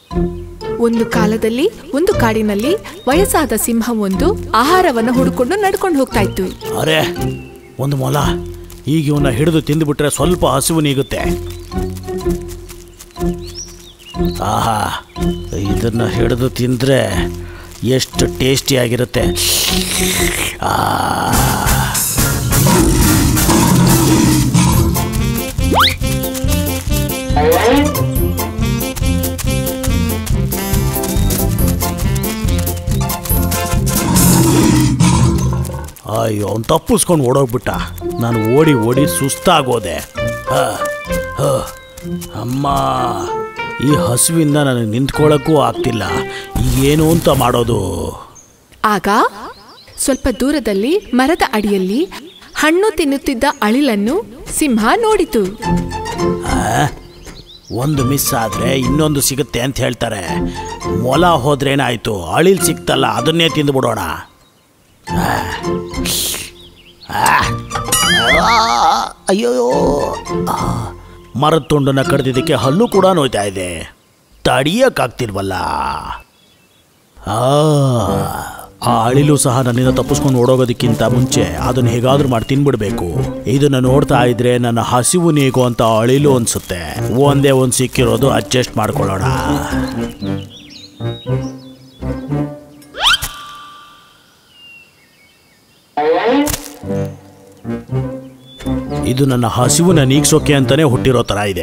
ಒಂದು ಕಾಲದಲ್ಲಿ ಒಂದು ಕಾಡಿನಲ್ಲಿ ವಯಸ್ಸಾದ ಸಿಂಹವೊಂದು ಆಹಾರವನ್ನು ಹುಡುಕೊಂಡು ನಡ್ಕೊಂಡು ಹೋಗ್ತಾ ಇತ್ತು ಅರೆ ಒಂದು ಮೊಲ ಈಗ ಇವನ್ನ ಹಿಡಿದು ತಿಂದುಬಿಟ್ರೆ ಸ್ವಲ್ಪ ಹಸಿವು ನೀಗುತ್ತೆ ಆಹಾ ಇದನ್ನ ಹಿಡಿದು ತಿಂದ್ರೆ ಎಷ್ಟು ಟೇಸ್ಟಿ ಆಗಿರುತ್ತೆ ಆ ಅಯ್ಯೋ ಅವ್ನು ತಪ್ಪಿಸ್ಕೊಂಡು ಓಡೋಗ್ಬಿಟ್ಟ ನಾನು ಓಡಿ ಓಡಿ ಸುಸ್ತಾಗೋದೆ ಹ, ಹ. ಅಮ್ಮ ಈ ಹಸುವಿಂದ ನನಗೆ ನಿಂತ್ಕೊಳ್ಳೋಕ್ಕೂ ಆಗ್ತಿಲ್ಲ ಏನು ಅಂತ ಮಾಡೋದು ಆಗ ಸ್ವಲ್ಪ ದೂರದಲ್ಲಿ ಮರದ ಅಡಿಯಲ್ಲಿ ಹಣ್ಣು ತಿನ್ನುತ್ತಿದ್ದ ಅಳಿಲನ್ನು ಸಿಂಹ ನೋಡಿತು ಒಂದು ಮಿಸ್ ಆದರೆ ಇನ್ನೊಂದು ಸಿಗುತ್ತೆ ಅಂತ ಹೇಳ್ತಾರೆ ಮೊಲ ಹೋದ್ರೇನಾಯ್ತು ಅಳಿಲ್ ಸಿಕ್ತಲ್ಲ ಅದನ್ನೇ ತಿಂದುಬಿಡೋಣ ಅಯ್ಯೋ ಮರದ ತುಂಡನ್ನ ಕಡ್ದಿದ್ದಕ್ಕೆ ಹಲ್ಲು ಕೂಡ ನೋಯ್ತಾ ಇದೆ ತಡಿಯಕ್ಕಾಗ್ತಿಲ್ವಲ್ಲ ಆ ಆ ಅಳಿಲು ಸಹ ನನ್ನಿಂದ ತಪ್ಪಿಸ್ಕೊಂಡು ಓಡೋಗೋದಕ್ಕಿಂತ ಮುಂಚೆ ಅದನ್ನ ಹೇಗಾದ್ರೂ ಮಾಡಿ ತಿನ್ಬಿಡ್ಬೇಕು ಇದನ್ನ ನೋಡ್ತಾ ಇದ್ರೆ ನನ್ನ ಹಸಿವು ನೀಗೋ ಅಂತ ಅಳಿಲು ಅನ್ಸುತ್ತೆ ಒಂದೇ ಒಂದು ಸಿಕ್ಕಿರೋದು ಅಡ್ಜಸ್ಟ್ ಮಾಡ್ಕೊಳ್ಳೋಣ ಇದು ನನ್ನ ಹಸಿವನ್ನ ನೀಗ್ಸೋಕೆ ಅಂತಾನೆ ಹುಟ್ಟಿರೋ ತರ ಇದೆ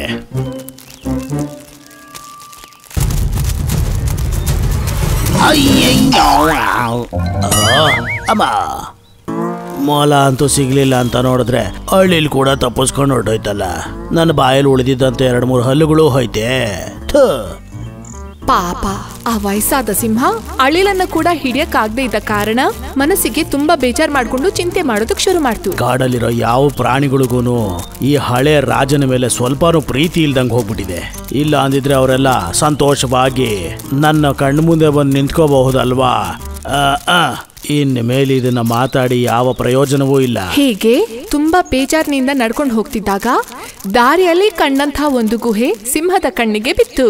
ಅಮ್ಮ ಮೊಲ ಅಂತೂ ಸಿಗ್ಲಿಲ್ಲ ಅಂತ ನೋಡಿದ್ರೆ ಹಳ್ಳಿಲಿ ಕೂಡ ತಪ್ಪಿಸ್ಕೊಂಡು ಹೊರಟೋಯ್ತಲ್ಲ ನನ್ನ ಬಾಯಲ್ಲಿ ಉಳಿದಿದ್ದಂತೆ ಎರಡು ಮೂರು ಹಲ್ಲುಗಳು ಹೋಯ್ತೆ ಥು. ಪಾಪ ಆ ವಯಸ್ಸಾದ ಸಿಂಹ ಅಳಿಲನ್ನ ಕೂಡ ಹಿಡಿಯಕ್ಕಾಗದೆ ಇದ್ದ ಕಾರಣ ಮನಸ್ಸಿಗೆ ತುಂಬಾ ಬೇಜಾರ್ ಮಾಡ್ಕೊಂಡು ಚಿಂತೆ ಮಾಡೋದಕ್ ಶುರು ಮಾಡ್ತು ಕಾಡಲ್ಲಿರೋ ಯಾವ ಪ್ರಾಣಿಗಳಿಗೂ ಈ ಹಳೆ ರಾಜನ ಮೇಲೆ ಸ್ವಲ್ಪನೂ ಪ್ರೀತಿ ಇಲ್ದಂಗೆ ಹೋಗ್ಬಿಟ್ಟಿದೆ ಇಲ್ಲ ಅಂದಿದ್ರೆ ಅವರೆಲ್ಲ ಸಂತೋಷವಾಗಿ ನನ್ನ ಕಣ್ಣು ಮುಂದೆ ಬಂದು ನಿಂತ್ಕೋಬಹುದಲ್ವಾ ಆ, ಆ, ಇನ್ನು ಮೇಲೆ ಇದನ್ನ ಮಾತಾಡಿ ಯಾವ ಪ್ರಯೋಜನವೂ ಇಲ್ಲ ಹೀಗೆ ತುಂಬಾ ಬೇಜಾರಿನಿಂದ ನಡ್ಕೊಂಡು ಹೋಗ್ತಿದ್ದಾಗ ದಾರಿಯಲ್ಲಿ ಕಂಡಂಥ ಒಂದು ಗುಹೆ ಸಿಂಹದ ಕಣ್ಣಿಗೆ ಬಿತ್ತು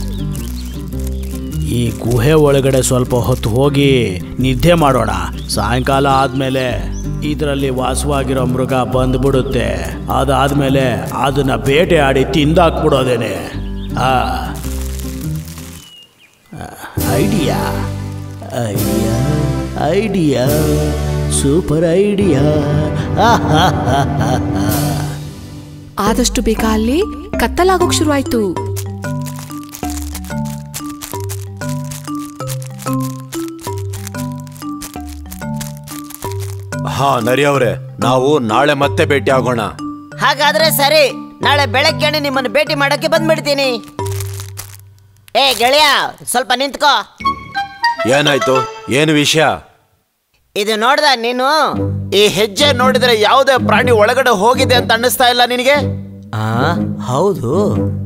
ಈ ಗುಹೆ ಒಳಗಡೆ ಸ್ವಲ್ಪ ಹೊತ್ತು ಹೋಗಿ ನಿದ್ದೆ ಮಾಡೋಣ ಸಾಯಂಕಾಲ ಆದ್ಮೇಲೆ ಇದರಲ್ಲಿ ವಾಸವಾಗಿರೋ ಮೃಗ ಬಂದ್ಬಿಡುತ್ತೆ ಅದಾದ್ಮೇಲೆ ಅದನ್ನ ಬೇಟೆ ಆಡಿ ತಿಂದಾಕ್ಬಿಡೋದೇನೆ ಆ idea idea idea super idea ಆದಷ್ಟು ಬೇಗ ಅಲ್ಲಿ ಕತ್ತಲಾಗೋಕ್ ಶುರುವಾಯ್ತು ಹಾ ನರಿ ಅವ್ರೆ ನಾವು ನಾಳೆ ಮತ್ತೆ ಭೇಟಿ ಆಗೋಣ ಹಾಗಾದ್ರೆ ಸರಿ ನಾಳೆ ಬೆಳಗ್ಗೆನೆ ನಿಮ್ಮನ್ನು ಭೇಟಿ ಮಾಡಕ್ಕೆ ಬಂದ್ಬಿಡ್ತೀನಿ ಏ ಗೆಳೆಯ ಸ್ವಲ್ಪ ನಿಂತ್ಕೋ ಏನಾಯ್ತು ಏನು ವಿಷಯ ಇದು ನೋಡ್ದ ನೀನು ಈ ಹೆಜ್ಜೆ ನೋಡಿದ್ರೆ ಯಾವುದೇ ಪ್ರಾಣಿ ಒಳಗಡೆ ಹೋಗಿದೆ ಅಂತ ಅನ್ನಿಸ್ತಾ ಇಲ್ಲ ನಿನಗೆ ಹೌದು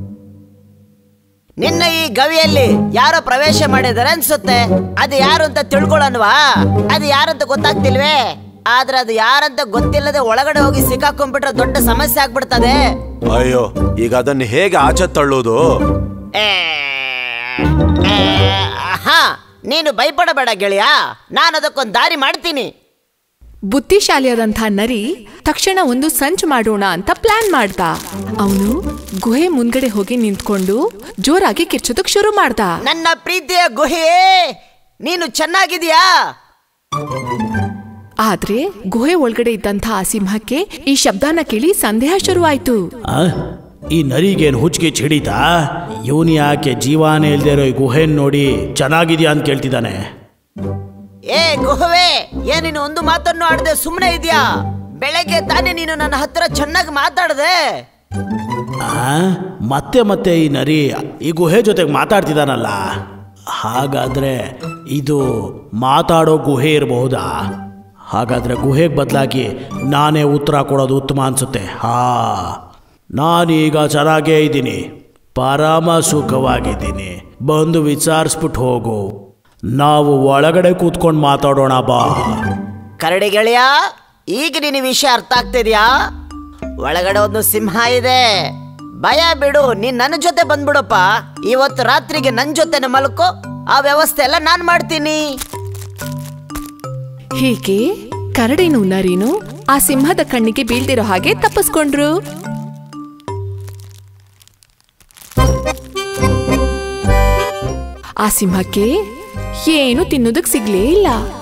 ನಿನ್ನ ಈ ಗವಿಯಲ್ಲಿ ಯಾರೋ ಪ್ರವೇಶ ಮಾಡಿದಾರೆ ಅನ್ಸುತ್ತೆ ಅದು ಯಾರು ಅಂತ ತಿಳ್ಕೊಳ್ಳೋಣವಾ ಅದು ಯಾರಂತ ಗೊತ್ತಾಗ್ತಿಲ್ವೇ ಆದ್ರೆ ಅದು ಯಾರಂತ ಗೊತ್ತಿಲ್ಲದೆ ಒಳಗಡೆ ಹೋಗಿ ಸಿಕ್ಕಾಕೊಂಡ್ಬಿಟ್ರೆ ದೊಡ್ಡ ಸಮಸ್ಯೆ ಆಗ್ಬಿಡ್ತದೆ ಅಯ್ಯೋ ಈಗ ಅದನ್ನ ಹೇಗೆ ಆಚೆ ತಳ್ಳೋದು ಏ, ಏ, ಹಾ ನೀನು ಭಯಪಡಬೇಡ ಗೆಳೆಯ ನಾನು ಅದಕ್ಕೊಂದು ದಾರಿ ಮಾಡ್ತೀನಿ ಬುದ್ಧಿಶಾಲಿಯಾದಂಥ ನರಿ ತಕ್ಷಣ ಒಂದು ಸಂಚು ಮಾಡೋಣ ಅಂತ ಪ್ಲಾನ್ ಮಾಡ್ದ ಅವನು ಗುಹೆ ಮುಂದ್ಗಡೆ ಹೋಗಿ ನಿಂತ್ಕೊಂಡು ಜೋರಾಗಿ ಕಿರ್ಚೋದಕ್ ಶುರು ಮಾಡ್ದ ನನ್ನ ಪ್ರೀತಿಯ ಗುಹೆಯೇ ನೀನು ಚೆನ್ನಾಗಿದೀಯಾ ಆದ್ರೆ ಗುಹೆ ಒಳಗಡೆ ಇದ್ದಂಥ ಆ ಸಿಂಹಕ್ಕೆ ಈ ಶಬ್ದನ ಕೇಳಿ ಸಂದೇಹ ಶುರುವಾಯ್ತು ಆ? ಈ ನರಿಗೇನು ಹುಚ್ಚಿಗೆ ಹಿಡಿತಾ ಇವನು ಯಾಕೆ ಜೀವಾನೇ ಇಲ್ದೇ ಇರೋ ಈ ಗುಹೆನ್ ನೋಡಿ ಚೆನ್ನಾಗಿದ್ಯಾ ಅಂತ ಕೇಳ್ತಿದ್ದಾನೆ ಏ ಗುಹವೆ ಏ ನೀನು ಒಂದು ಮಾತನ್ನು ಆಡದೆ ಸುಮ್ಮನೆ ಇದೆಯಾ ಬೆಳಗ್ಗೆ ತಾನೇ ನೀನು ನನ್ನ ಹತ್ರ ಚೆನ್ನಾಗಿ ಮಾತಾಡದೆ ಆ? ಮತ್ತೆ ಮತ್ತೆ ಈ ನರಿ ಈ ಗುಹೆ ಜೊತೆಗೆ ಮಾತಾಡ್ತಿದ್ದಾನಲ್ಲ ಹಾಗಾದ್ರೆ ಇದು ಮಾತಾಡೋ ಗುಹೆ ಇರಬಹುದಾ ಹಾಗಾದ್ರೆ ಗುಹೆಗೆ ಬದಲಾಗಿ ನಾನೇ ಉತ್ತರ ಕೊಡೋದು ಉತ್ತಮ ಅನ್ಸುತ್ತೆ ಹಾ ನಾನೀಗ ಚೆನ್ನಾಗೇ ಇದ್ದೀನಿ ಪರಮ ಸುಖವಾಗಿದ್ದೀನಿ ಬಂದು ವಿಚಾರಿಸ್ಬಿಟ್ಟು ಹೋಗು ನಾವು ಒಳಗಡೆ ಕೂತ್ಕೊಂಡು ಮಾತಾಡೋಣ ಬಾ ಕರಡಿ ಗೆಳೆಯ ಈಗ ನಿನ್ನ ವಿಷಯ ಅರ್ಥ ಆಗ್ತಿದ್ಯಾ ಒಳಗಡೆ ಒಂದು ಸಿಂಹ ಇದೆ ಭಯ ಬಿಡು ನೀನ್ ನನ್ನ ಜೊತೆ ಬಂದ್ಬಿಡಪ್ಪ ಇವತ್ತು ರಾತ್ರಿಗೆ ನನ್ ಜೊತೆನೆ ಮಲ್ಕೋ ಆ ವ್ಯವಸ್ಥೆ ಎಲ್ಲ ನಾನ್ ಮಾಡ್ತೀನಿ ಹೀಗೆ ಕರಡಿನೂ ನರಿನೂ ಆ ಸಿಂಹದ ಕಣ್ಣಿಗೆ ಬೀಳ್ದಿರೋ ಹಾಗೆ ತಪ್ಪಿಸ್ಕೊಂಡ್ರು ಆ ಸಿಂಹಕ್ಕೆ ಏನು ತಿನ್ನೋದಕ್ ಸಿಗ್ಲೇ ಇಲ್ಲ